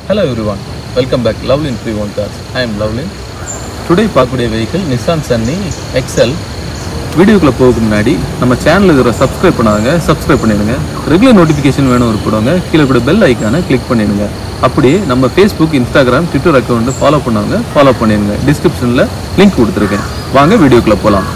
Hello everyone, welcome back Lovelin Free One Cars. I am Lovelin. Today பார்க்கக்கூடிய vehicle Nissan Sunny XL வீடியோக்குள்ளே போகிறதுக்கு முன்னாடி நம்ம channel இருக்கிற சப்ஸ்கிரைப் பண்ணாங்க சப்ஸ்கிரைப் பண்ணிடுங்க ரெகுலர் நோட்டிஃபிகேஷன் வேணும் இருப்பிடுவாங்க கீழே கூட பெல் ஐக்கானை கிளிக் பண்ணிடுங்க அப்படியே நம்ம Facebook Instagram Twitter account follow பண்ணாங்க ஃபாலோ பண்ணிடுங்க டிஸ்கிரிப்ஷனில் லிங்க் கொடுத்துருக்கேன் வாங்க வீடியோக்குள்ளே போகலாம்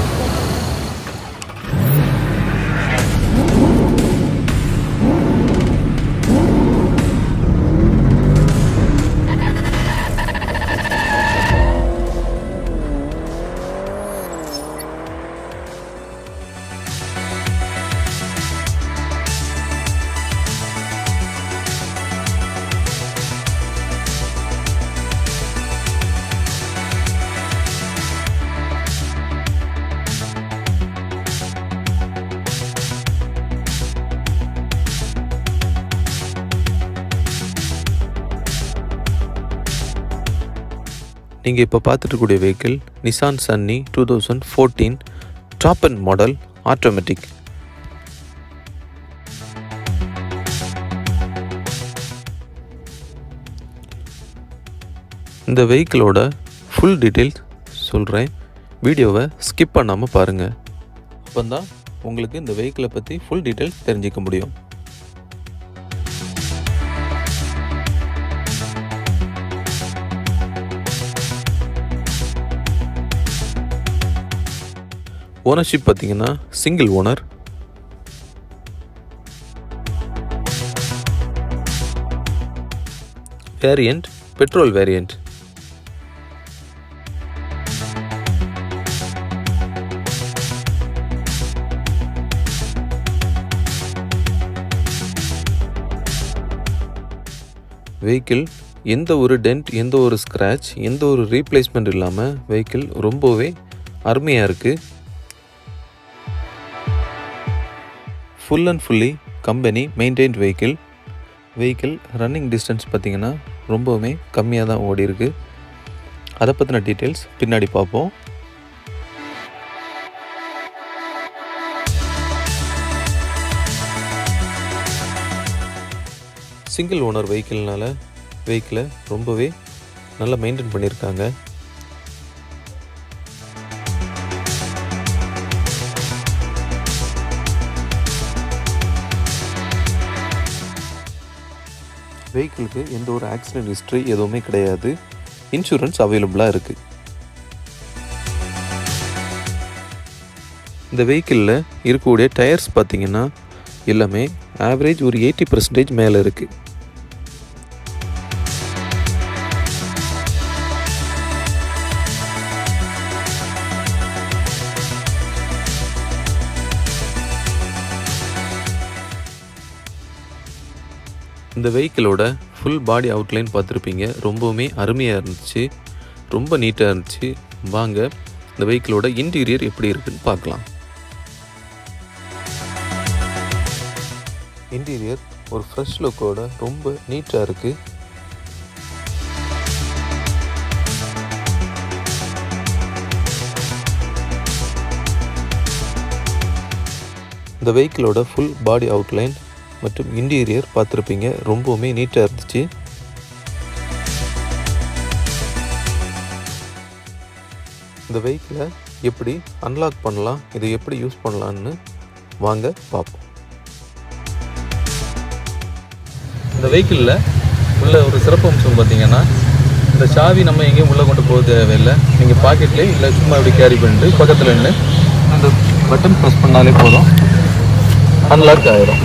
நீங்கள் இப்போ பார்த்துட்டு கூடிய vehicle Nissan Sunny two thousand fourteen top end model automatic இந்த வெஹிக்கிளோட ஃபுல் டீட்டெயில்ஸ் சொல்கிறேன் வீடியோவை ஸ்கிப் பண்ணாமல் பாருங்கள் அப்போ தான் உங்களுக்கு இந்த வெஹிக்கிளை பற்றி ஃபுல் டீட்டெயில்ஸ் தெரிஞ்சிக்க முடியும் ஓனர்ஷிப் பார்த்தீங்கன்னா single owner variant petrol variant vehicle எந்த ஒரு டென்ட் எந்த ஒரு ஸ்க்ராட்ச் எந்த ஒரு ரீப்ளேஸ்மெண்ட் இல்லாமல் வெஹிக்கிள் ரொம்பவே அருமையாக இருக்குது full and fully company maintained vehicle vehicle running distance பார்த்திங்கன்னா ரொம்பவுமே கம்மியாக தான் ஓடி இருக்கு அதை பற்றின டீட்டெயில்ஸ் பின்னாடி பார்ப்போம் சிங்கிள் ஓனர் வெஹிக்கிள்னால வெஹிக்கிளை ரொம்பவே நல்லா மெயின்டைன் பண்ணியிருக்காங்க வெஹிக்கிளுக்கு எந்த ஒரு ஆக்சிடென்ட் ஹிஸ்ட்ரி எதுவுமே கிடையாது இன்சூரன்ஸ் அவைலபிளாக இருக்குது இந்த வெஹிக்கிளில் இருக்கக்கூடிய டயர்ஸ் பார்த்தீங்கன்னா எல்லாமே ஆவரேஜ் ஒரு எயிட்டி பர்சன்டேஜ் மேலே இருக்குது இந்த வெஹிக்கிளோட ஃபுல் பாடி அவுட்லைன் பார்த்துருப்பீங்க ரொம்பவுமே அருமையாக இருந்துச்சு ரொம்ப நீட்டாக இருந்துச்சு வாங்க இந்த வெஹிக்கிளோட இன்டீரியர் எப்படி இருக்குன்னு பார்க்கலாம் இன்டீரியர் ஒரு ஃப்ரெஷ் லுக்கோட ரொம்ப நீட்டாக இருக்குது இந்த வெஹிக்கிளோட ஃபுல் பாடி அவுட்லைன் மற்றும் இன்டீரியர் பார்த்துருப்பீங்க ரொம்பவுமே நீட்டாக இருந்துச்சு இந்த வெஹிக்கிளை எப்படி அன்லாக் பண்ணலாம் இதை எப்படி யூஸ் பண்ணலான்னு வாங்க பார்ப்போம் இந்த வெஹிக்கிளில் உள்ள ஒரு சிறப்பு அம்சம் பார்த்தீங்கன்னா இந்த சாவி நம்ம எங்கேயும் உள்ளே கொண்டு போக தேவையில்லை நீங்கள் பாக்கெட்லேயே இல்லை சும்மா இப்படி கேரி பண்ணிட்டு பக்கத்தில் நின்று அந்த பட்டன் ப்ரெஸ் பண்ணாலே போதும் அன்லாக் ஆயிரும்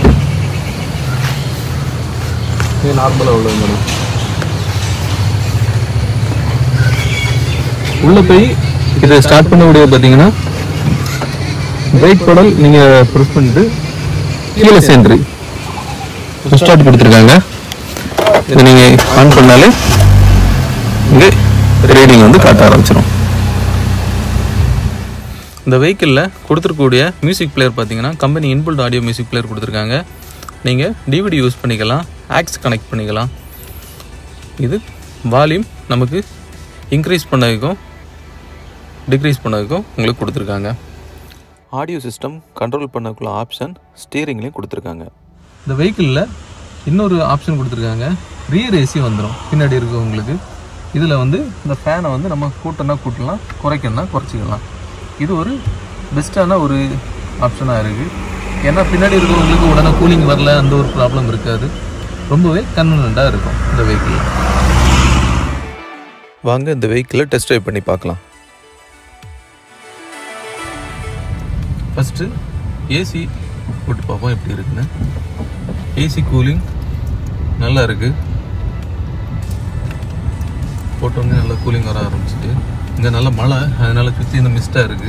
இது நார்மலாக உள்ளது மேடம் உள்ளே போய் இதை ஸ்டார்ட் பண்ண முடியாது பார்த்தீங்கன்னா பிரேக் படல் நீங்கள் ப்ரெஸ் பண்ணிட்டு கீழே சேர்ந்துரு ஸ்டார்ட் கொடுத்துருக்காங்க இதை நீங்கள் ஆன் பண்ணாலே இங்கே ரீடிங் வந்து காட்ட ஆரம்பிச்சிடும் இந்த வெஹிக்கிளில் கொடுத்துருக்கக்கூடிய மியூசிக் பிளேயர் பார்த்தீங்கன்னா company inbuilt audio music player கொடுத்துருக்காங்க நீங்கள் டிவிடி யூஸ் பண்ணிக்கலாம் ஆக்ஸ் கனெக்ட் பண்ணிக்கலாம் இது வால்யூம் நமக்கு இன்க்ரீஸ் பண்ணதுக்கும் டிக்ரீஸ் பண்ணதுக்கும் உங்களுக்கு கொடுத்துருக்காங்க ஆடியோ சிஸ்டம் கண்ட்ரோல் பண்ணக்குள்ள ஆப்ஷன் ஸ்டீரிங்லேயும் கொடுத்துருக்காங்க இந்த வெஹிக்கிளில் இன்னொரு ஆப்ஷன் கொடுத்துருக்காங்க ரியர் ஏசி வந்துடும் பின்னாடி இருக்கவங்களுக்கு இதில் வந்து இந்த ஃபேனை வந்து நம்ம கூட்டனா கூட்டலாம் குறைக்கணும்னா குறைச்சிக்கலாம் இது ஒரு பெஸ்ட்டான ஒரு ஆப்ஷனாக இருக்குது ஏன்னா பின்னாடி இருக்கிறவங்களுக்கு உடனே கூலிங் வரல அந்த ஒரு ப்ராப்ளம் இருக்காது ரொம்பவே கன்வீனியண்ட்டாக இருக்கும் இந்த வெஹிக்கிள் வாங்க இந்த வெஹிக்கிளை டெஸ்ட் ட்ரைவ் பண்ணி பார்க்கலாம் ஃபஸ்ட்டு ஏசி போட்டு பார்ப்போம் எப்படி இருக்குன்னு ஏசி கூலிங் நல்லா இருக்கு போட்டோன்னே நல்லா கூலிங் வர ஆரம்பிச்சிட்டு இங்கே நல்ல மழை அதனால சுற்றி இந்த மிஸ்டாக இருக்கு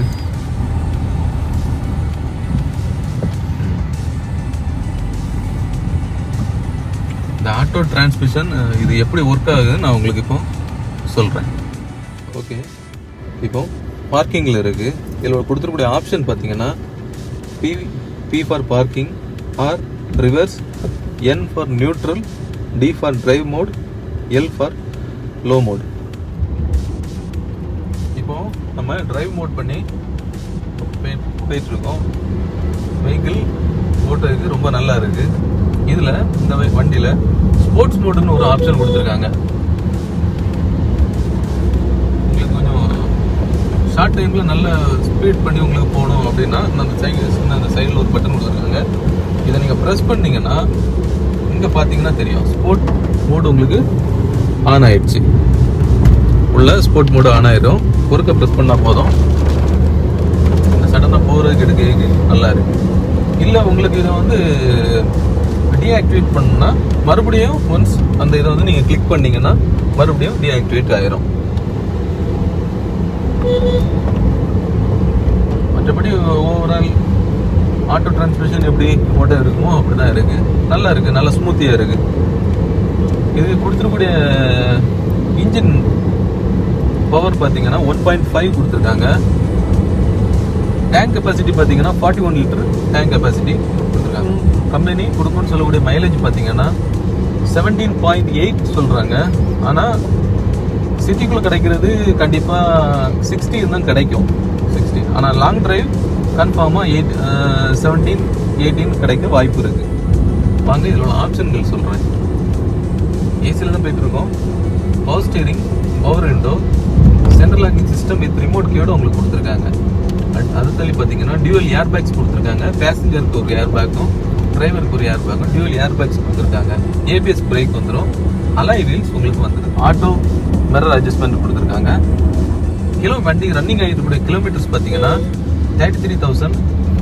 இந்த ஆட்டோ டிரான்ஸ்மிஷன் இது எப்படி ஒர்க் ஆகுதுன்னு நான் உங்களுக்கு இப்போ சொல்கிறேன் ஓகே இப்போ பார்க்கிங்கில் இருக்குது இதில் கொடுத்துருக்கூடிய ஆப்ஷன் பார்த்தீங்கன்னா P P for parking R reverse N for neutral D for drive mode L for low mode இப்போ நம்ம டிரைவ் மோட் பண்ணி போய்- போயிட்டு இருக்கோம் வெஹிக்கிள் ஓட்டுறதுக்கு ரொம்ப நல்லா இருக்கு இதில் இந்த வை- வண்டியில் ஸ்போர்ட்ஸ் மோடுன்னு ஒரு ஆப்ஷன் கொடுத்துருக்காங்க உங்களுக்கு கொஞ்சம் ஷார்ட் டைமில் நல்ல ஸ்பீட் பண்ணி உங்களுக்கு போகணும் அப்படின்னா அந்த சைடு அந்த சைடில் ஒரு பட்டன் கொடுத்துருக்காங்க இதை நீங்கள் ப்ரெஸ் பண்ணீங்கன்னா இங்கே பார்த்தீங்கன்னா தெரியும் ஸ்போர்ட் மோடு உங்களுக்கு ஆன் ஆயிடுச்சு உள்ள ஸ்போர்ட் மோடு ஆன் ஆயிடும் குறுக்க ப்ரெஸ் பண்ணால் போதும் சடனாக போகிறதுக்கு எடுக்க நல்லா இருக்கு இல்லை உங்களுக்கு இதை வந்து டீஆக்டிவேட் பண்ணா மறுபடியும் ஒன்ஸ் அந்த இதை வந்து நீங்கள் கிளிக் பண்ணீங்கன்னா மறுபடியும் டீஆக்டிவேட் ஆயிரும் மற்றபடி ஓவரால் ஆட்டோ டிரான்ஸ்மிஷன் எப்படி ஓட்ட இருக்குமோ அப்படிதான் இருக்கு நல்லா இருக்கு நல்லா ஸ்மூத்தியா இருக்கு இது கொடுத்துருக்கூடிய இன்ஜின் பவர் பார்த்தீங்கன்னா ஒன் பாயிண்ட் ஃபைவ் கொடுத்துருக்காங்க டேங்க் கெப்பாசிட்டி பார்த்தீங்கன்னா forty one litre tank capacity கொடுத்துருக்காங்க கம்பெனி கொடுக்கும்னு சொல்லக்கூடிய மைலேஜ் பார்த்தீங்கன்னா செவன்டீன் பாயிண்ட் எயிட் சொல்கிறாங்க ஆனால் சிட்டிக்குள்ளே கிடைக்கிறது கண்டிப்பாக சிக்ஸ்டீன் தான் கிடைக்கும் சிக்ஸ்டீன் ஆனால் லாங் டிரைவ் கன்ஃபார்மாக எயிட் செவன்டீன் எயிட்டீன் கிடைக்க வாய்ப்பு இருக்குது வாங்க இதில் உள்ள ஆப்ஷன்கள் சொல்கிறேன் ஏசியில் தான் போயிட்டு இருக்கோம் power steering power window central locking system with remote கீயோட உங்களுக்கு கொடுத்துருக்காங்க அட்- அது தள்ளி பார்த்தீங்கன்னா டியூவல் ஏர் பேக்ஸ் கொடுத்துருக்காங்க பேசஞ்சருக்கு ஒரு ஏர் பேக்கும் டிரைவருக்கு ஒரு ஏர் பேக்கும் டியூவல் ஏர் பேக்ஸ் கொடுத்துருக்காங்க ஏபிஎஸ் பிரேக் வந்துடும் அலாய் வீல்ஸ் உங்களுக்கு வந்துடும் ஆட்டோ மிரர் அட்ஜஸ்ட்மெண்ட் கொடுத்துருக்காங்க கிலோ வண்டி ரன்னிங் ஆகிருக்கக்கூடிய கிலோமீட்டர்ஸ் பார்த்தீங்கன்னா thirty three thousand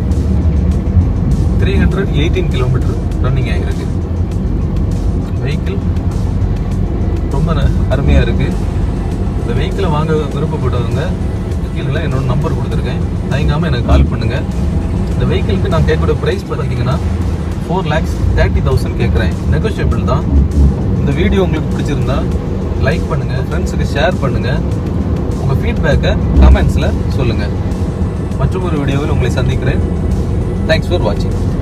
three hundred eighteen kilometre running ஆகிருக்கு வெஹிக்கிள் ரொம்ப ந- அருமையா இருக்கு இந்த வெஹிக்கிளை வாங்க விருப்பப்பட்டவங்க கீழே என்னோட நம்பர் கொடுத்துருக்கேன் தயங்காம எனக்கு கால் பண்ணுங்க இந்த வெஹிக்கிளுக்கு நான் கேட்கக்கூடிய ப்ரைஸ் பார்த்தீங்கன்னா ஃபோர் லேக்ஸ் தேர்ட்டி தௌசண்ட் கேட்குறேன் நெகோஷியபிள் தான் இந்த வீடியோ உங்களுக்கு பிடிச்சிருந்தா லைக் பண்ணுங்க ஃப்ரெண்ட்ஸுக்கு ஷேர் பண்ணுங்க உங்க ஃபீட்பேக்கை கமெண்ட்ஸில் சொல்லுங்க மற்றும் ஒரு வீடியோவில் உங்களை சந்திக்கிறேன் தேங்க்ஸ் ஃபார் வாட்சிங்